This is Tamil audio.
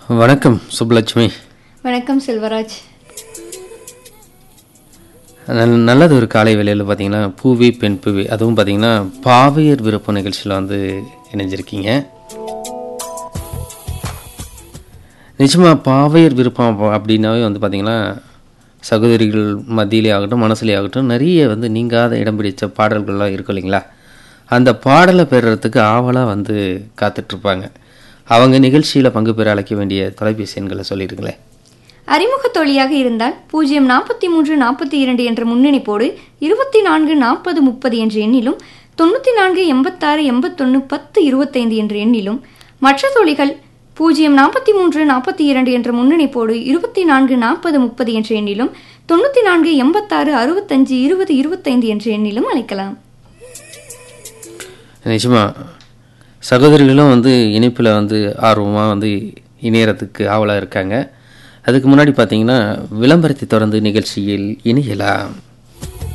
வணக்கம் சுப்புலட்சுமி வணக்கம் செல்வராஜ் நல் நல்லது ஒரு காலை வேளையில் பார்த்தீங்கன்னா பூவி பெண் பூவி அதுவும் பார்த்தீங்கன்னா பாவையர் விருப்பம் நிகழ்ச்சியில் வந்து இணைஞ்சிருக்கீங்க நிச்சயமாக பாவையர் விருப்பம் அப்ப- அப்படின்னாவே வந்து பார்த்தீங்கன்னா சகோதரிகள் மத்தியிலே ஆகட்டும் மனசுலே ஆகட்டும் நிறைய வந்து நீங்காத இடம் பிடிச்ச பாடல்கள்லாம் இருக்கும் இல்லைங்களா அந்த பாடலை பெறுறதுக்கு ஆவலாக வந்து காத்துட்ருப்பாங்க அவங்க நிகழ்ச்சியில் பங்கு பெற அழைக்க வேண்டிய தொலைபேசி எண்களை சொல்லிடுங்களேன் அறிமுக தொழியாக இருந்தால் பூஜ்ஜியம் நாற்பத்தி மூன்று நாற்பத்தி இரண்டு என்ற முன்னணிப்போடு இருபத்தி நான்கு நாற்பது முப்பது என்ற எண்ணிலும் தொண்ணூற்றி நான்கு எண்பத்தாறு எண்பத்தொன்று பத்து இருபத்தைந்து என்ற எண்ணிலும் மற்ற தொழிகள் பூஜ்ஜியம் நாற்பத்தி மூன்று நாற்பத்தி இரண்டு என்ற முன்னணிப்போடு இருபத்தி நான்கு நாற்பது முப்பது என்ற எண்ணிலும் தொண்ணூற்றி நான்கு எண்பத்தாறு அறுபத்தஞ்சு இருபது இருபத்தைந்து என்ற எண்ணிலும் அழைக்கலாம் நிச்சயமா சகோதரிகளும் வந்து இணைப்பில் வந்து ஆர்வமாக வந்து இணையறதுக்கு ஆவலாக இருக்காங்க அதுக்கு முன்னாடி பார்த்தீங்கன்னா விளம்பரத்தை தொடர்ந்து நிகழ்ச்சியில் இணையலாம்